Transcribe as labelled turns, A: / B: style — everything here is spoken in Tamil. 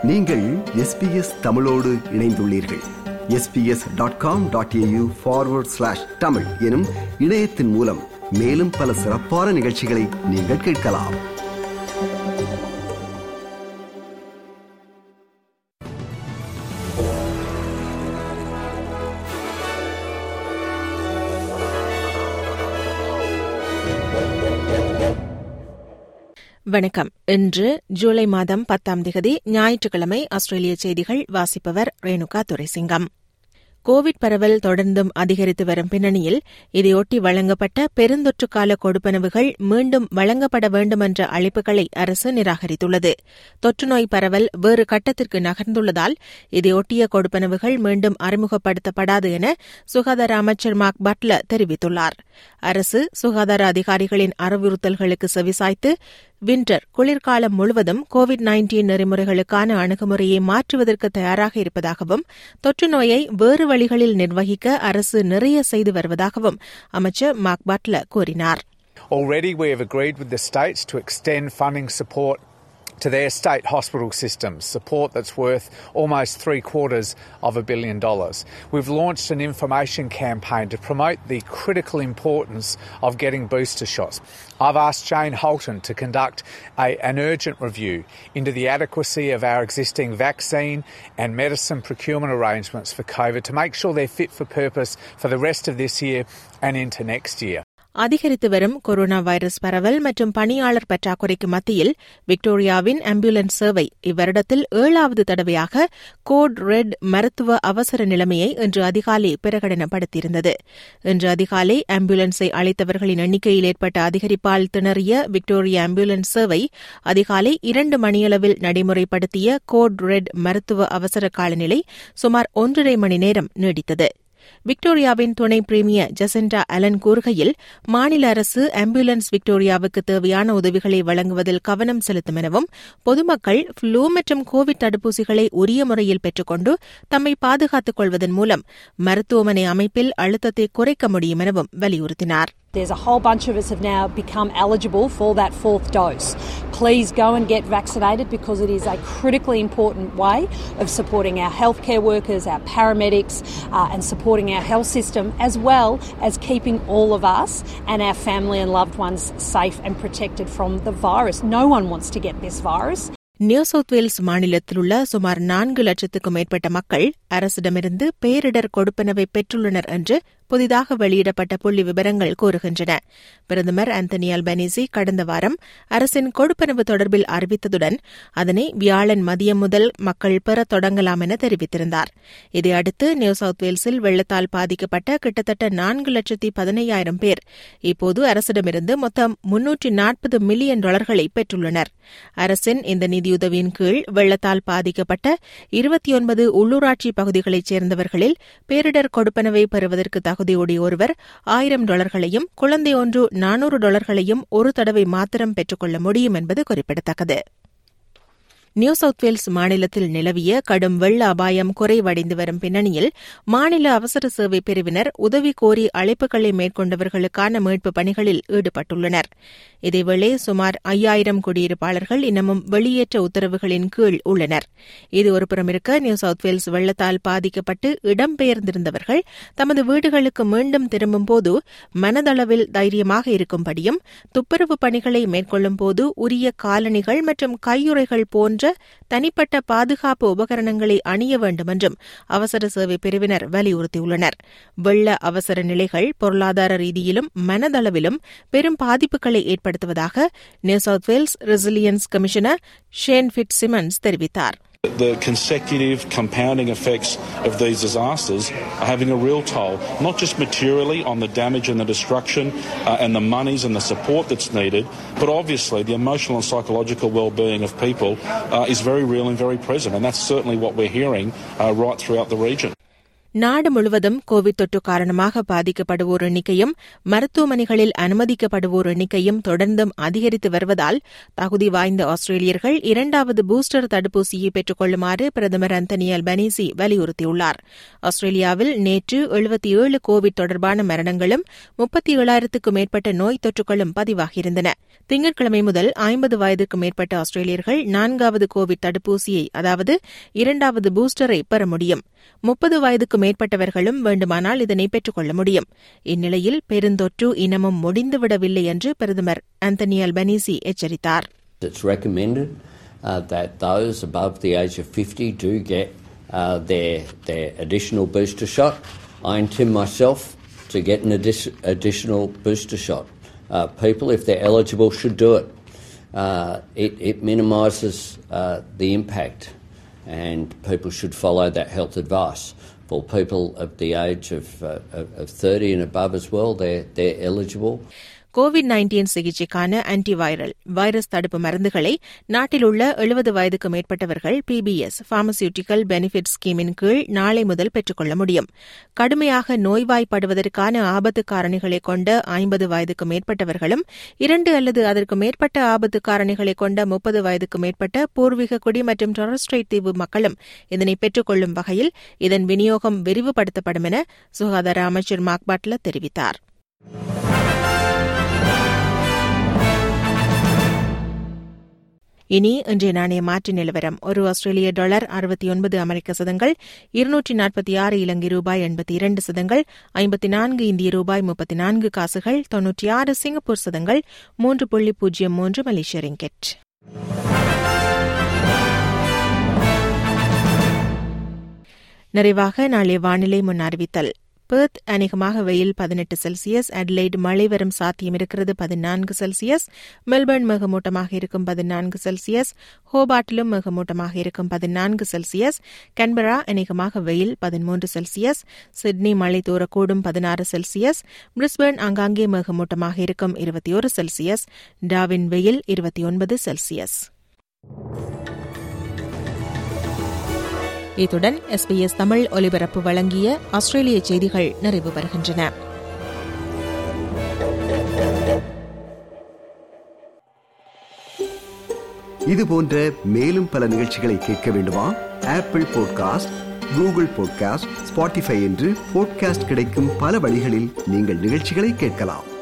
A: நீங்கள் எஸ்பிஎஸ் தமிழோடு இணைந்துள்ளீர்கள் SBS dot com dot AU forward slash Tamil எனும் இணையத்தின் மூலம் மேலும் பல சிறப்பான நிகழ்ச்சிகளை நீங்கள் கேட்கலாம்
B: வணக்கம் இன்று ஜூலை மாதம் பத்தாம் திகதி ஞாயிற்றுக்கிழமை ஆஸ்திரேலிய செய்திகள் வாசிப்பவர் ரேணுகா துரைசிங்கம் கோவிட் பரவல் தொடர்ந்தும் அதிகரித்து வரும் பின்னணியில் இதையொட்டி வழங்கப்பட்ட பெருந்தொற்று கால கொடுப்பனவுகள் மீண்டும் வழங்கப்பட வேண்டுமென்ற அழைப்புகளை அரசு நிராகரித்துள்ளது தொற்றுநோய் பரவல் வேறு கட்டத்திற்கு நகர்ந்துள்ளதால் இதையொட்டிய கொடுப்பனவுகள் மீண்டும் அறிமுகப்படுத்தப்படாது என சுகாதார அமைச்சர் மார்க் பட்ல தெரிவித்துள்ளார் அரசு சுகாதார அதிகாரிகளின் அறிவுறுத்தல்களுக்கு செவிசாய்த்து வின்டர் குளிர்காலம் முழுவதும் கோவிட் நைன்டீன் நெறிமுறைகளுக்கான அணுகுமுறையை மாற்றுவதற்கு தயாராக இருப்பதாகவும் தொற்று நோயை வேறு வழிகளில் நிர்வகிக்க அரசு நிறைய செய்து வருவதாகவும் அமைச்சர் மார்க் பட்ல கூறினார்
C: Already, we have agreed with the states to extend funding support to their state hospital systems, support that's worth almost three quarters of a billion dollars. We've launched an information campaign to promote the critical importance of getting booster shots. I've asked Jane Holton to conduct a, an urgent review into the adequacy of our existing vaccine and medicine procurement arrangements for COVID to make sure they're fit for purpose for the rest of this year and into next year.
B: அதிகரித்து வரும் கொரோனா வைரஸ் பரவல் மற்றும் பணியாளர் பற்றாக்குறைக்கு மத்தியில் விக்டோரியாவின் ஆம்புலன்ஸ் சேவை இவ்வருடத்தில் ஏழாவது தடவையாக கோட் ரெட் மருத்துவ அவசர நிலைமையை இன்று அதிகாலை பிரகடனப்படுத்தியிருந்தது இன்று அதிகாலை ஆம்புலன்ஸை அழைத்தவர்களின் எண்ணிக்கையில் ஏற்பட்ட அதிகரிப்பால் திணறிய விக்டோரியா ஆம்புலன்ஸ் சேவை அதிகாலை இரண்டு மணியளவில் நடைமுறைப்படுத்திய கோட் ரெட் மருத்துவ அவசர காலநிலை சுமார் ஒன்றரை மணி நேரம் நீடித்தது விக்டோரியாவின் துணை பிரீமியர் ஜெசண்டா அலன் கூறுகையில் மாநில அரசு ஆம்புலன்ஸ் விக்டோரியாவுக்கு தேவையான உதவிகளை வழங்குவதில் கவனம் செலுத்தும் எனவும் பொதுமக்கள் ஃப்ளூ மற்றும் கோவிட் தடுப்பூசிகளை உரிய முறையில் பெற்றுக்கொண்டு தம்மை பாதுகாத்துக் கொள்வதன் மூலம் மருத்துவமனை அமைப்பில் அழுத்தத்தை குறைக்க முடியும் எனவும் வலியுறுத்தினார்
D: There's a whole bunch of us have now become eligible for that fourth dose. Please go and get vaccinated because it is a critically important way of supporting our healthcare workers, our paramedics, uh, and supporting our health system, as well as keeping all of us and our family and loved ones safe and protected from the virus. No one wants to get this virus.
B: New South Wales மாநிலத்தில் உள்ள சுமார் நான்கு லட்சத்துக்கும் மேற்பட்ட மக்கள் அரசிடமிருந்து பேரிடர் கொடுப்பனவை பெற்றுள்ளனர் என்று புதிதாக வெளியிடப்பட்ட புள்ளி விவரங்கள் கூறுகின்றன பிரதமர் ஆந்தனி அல்பனீசி கடந்த வாரம் அரசின் கொடுப்பனவு தொடர்பில் அறிவித்ததுடன் அதனை வியாழன் மதியம் முதல் மக்கள் பெறத் தொடங்கலாம் என தெரிவித்திருந்தார் இதையடுத்து நியூ சவுத் வேல்ஸில் வெள்ளத்தால் பாதிக்கப்பட்ட கிட்டத்தட்ட நான்கு லட்சத்தி பதினையாயிரம் பேர் இப்போது அரசிடமிருந்து மொத்தம் முன்னூற்றி நாற்பது மில்லியன் டாலர்களை பெற்றுள்ளனர் அரசின் இந்த நிதியுதவியின் கீழ் வெள்ளத்தால் பாதிக்கப்பட்ட இருபத்தி ஒன்பது உள்ளூராட்சி பகுதிகளைச் சேர்ந்தவர்களில் பேரிடர் கொடுப்பனவை பெறுவதற்கு தகுதியுடைய ஒருவர் ஆயிரம் டாலர்களையும் குழந்தை ஒன்று நானூறு டாலர்களையும் ஒரு தடவை மாத்திரம் பெற்றுக்கொள்ள முடியும் என்பது குறிப்பிடத்தக்கது நியூ சவுத் வேல்ஸ் மாநிலத்தில் நிலவிய கடும் வெள்ள அபாயம் குறைவடைந்து வரும் பின்னணியில் மாநில அவசர சேவை பிரிவினர் உதவி கோரி அழைப்புகளை மேற்கொண்டவர்களுக்கான மீட்பு பணிகளில் ஈடுபட்டுள்ளனர் இதேவேளை சுமார் ஐயாயிரம் குடியிருப்பாளர்கள் இன்னமும் வெளியேற்ற உத்தரவுகளின் கீழ் உள்ளனர் இது ஒருபுறம் இருக்க நியூ சவுத் வேல்ஸ் வெள்ளத்தால் பாதிக்கப்பட்டு இடம்பெயர்ந்திருந்தவர்கள் தமது வீடுகளுக்கு மீண்டும் திரும்பும்போது மனதளவில் தைரியமாக இருக்கும்படியும் துப்புரவு பணிகளை மேற்கொள்ளும் போது உரிய காலணிகள் மற்றும் கையுறைகள் போன்ற தனிப்பட்ட பாதுகாப்பு உபகரணங்களை அணிய வேண்டும் என்றும் அவசர சேவை பிரிவினர் வலியுறுத்தியுள்ளனர் வெள்ள அவசர நிலைகள் பொருளாதார ரீதியிலும் மனதளவிலும் பெரும் பாதிப்புகளை ஏற்படுத்துவதாக New South Wales resilience commissioner Shane Fitzsimmons தெரிவித்தார்
E: The consecutive compounding effects of these disasters are having a real toll, not just materially on the damage and the destruction uh, and the monies and the support that's needed, but obviously the emotional and psychological well-being of people uh, is very real and very present, and that's certainly what we're hearing uh, right throughout the region.
B: நாடு முழுவதும் கோவிட் தொற்று காரணமாக பாதிக்கப்படுவோர் எண்ணிக்கையும் மருத்துவமனைகளில் அனுமதிக்கப்படுவோர் எண்ணிக்கையும் தொடர்ந்தும் அதிகரித்து வருவதால் தகுதி வாய்ந்த ஆஸ்திரேலியர்கள் இரண்டாவது பூஸ்டர் தடுப்பூசியை பெற்றுக் கொள்ளுமாறு பிரதமர் அந்தனி அல்பனீசி வலியுறுத்தியுள்ளார் ஆஸ்திரேலியாவில் நேற்று எழுபத்தி ஏழு கோவிட் தொடர்பான மரணங்களும் முப்பத்தி ஏழாயிரத்துக்கும் மேற்பட்ட நோய் தொற்றுகளும் பதிவாகியிருந்தன திங்கட்கிழமை முதல் ஐம்பது வயதுக்கும் மேற்பட்ட ஆஸ்திரேலியர்கள் நான்காவது கோவிட் தடுப்பூசியை அதாவது இரண்டாவது பூஸ்டரை பெற முடியும் முப்பது வயதுக்கு மேற்பட்டவர்களும் வேண்டுமானால் இதனை பெற்றுக் கொள்ள முடியும் இந்நிலையில் பெருந்தொற்று இனமும் முடிந்துவிடவில்லை என்று பிரதமர் அந்தனி அல்பனீசி எச்சரித்தார்
F: It's recommended uh, that those above the age of 50 do get uh, their, their additional booster shot. I intend myself to get an addi- additional booster shot. Uh, people, if they're eligible, should do it. Uh, it, it minimises uh, the impact, and people should follow that health advice. For people of the age of, uh, of, of 30 and above as well, they're, they're eligible.
B: COVID nineteen சிகிச்சைக்கான ஆன்டிவைரல் வைரஸ் தடுப்பு மருந்துகளை நாட்டில் உள்ள எழுபது வயதுக்கு மேற்பட்டவர்கள் பிபிஎஸ் பார்மசியூட்டிக்கல் பெனிஃபிட் ஸ்கீமின் கீழ் நாளை முதல் பெற்றுக்கொள்ள முடியும் கடுமையாக நோய்வாய்ப்படுவதற்கான ஆபத்து காரணிகளை கொண்ட ஐம்பது வயதுக்கு மேற்பட்டவர்களும் இரண்டு அல்லது அதற்கு மேற்பட்ட ஆபத்து காரணிகளை கொண்ட முப்பது வயதுக்கு மேற்பட்ட பூர்வீக குடி மற்றும் டொரஸ்ட்ரைட் தீவு மக்களும் இதனை பெற்றுக்கொள்ளும் வகையில் இதன் விநியோகம் விரிவுபடுத்தப்படும் என சுகாதார அமைச்சர் மார்க் பட்லர் தெரிவித்தார் இனி இன்றைய நாணய மாற்று நிலவரம் ஒரு ஆஸ்திரேலிய டாலர் அறுபத்தி ஒன்பது அமெரிக்க சதங்கள் இருநூற்றி நாற்பத்தி ஆறு இலங்கை ரூபாய் எண்பத்தி இரண்டு சதங்கள் ஐம்பத்தி நான்கு இந்திய ரூபாய் முப்பத்தி நான்கு காசுகள் தொன்னூற்றி ஆறு சிங்கப்பூர் சதங்கள் மூன்று புள்ளி பூஜ்ஜியம் மூன்று மலேசிய ரிங்கெட் நிறைவாக நாளை வானிலை முன் அறிவித்தல் பெர்த் அநேகமாக வெயில் பதினெட்டு செல்சியஸ் அட்லைட் மழை வரும் சாத்தியம் இருக்கிறது பதினான்கு செல்சியஸ் மெல்பர்ன் மிகமூட்டமாக இருக்கும் பதினான்கு செல்சியஸ் ஹோபாட்டிலும் மிகமூட்டமாக இருக்கும் பதினான்கு செல்சியஸ் கன்பரா அநேகமாக வெயில் பதிமூன்று செல்சியஸ் சிட்னி மழை தூரக்கூடும் பதினாறு செல்சியஸ் பிரிஸ்பர்ன் ஆங்காங்கே மிகமூட்டமாக இருக்கும் இருபத்தி ஒரு செல்சியஸ் டாவின் வெயில் இருபத்தி ஒன்பது செல்சியஸ் இத்துடன் எஸ்பிஎஸ் தமிழ் ஒலிபரப்பு வழங்கிய ஆஸ்திரேலிய செய்திகள் நிறைவு பெறுகின்றன
A: இது போன்ற மேலும் பல நிகழ்ச்சிகளை கேட்க வேண்டுமா Apple podcast Google podcast Spotify என்று பாட்காஸ்ட் கிடைக்கும் பல வழிகளில் நீங்கள் நிகழ்ச்சிகளை கேட்கலாம்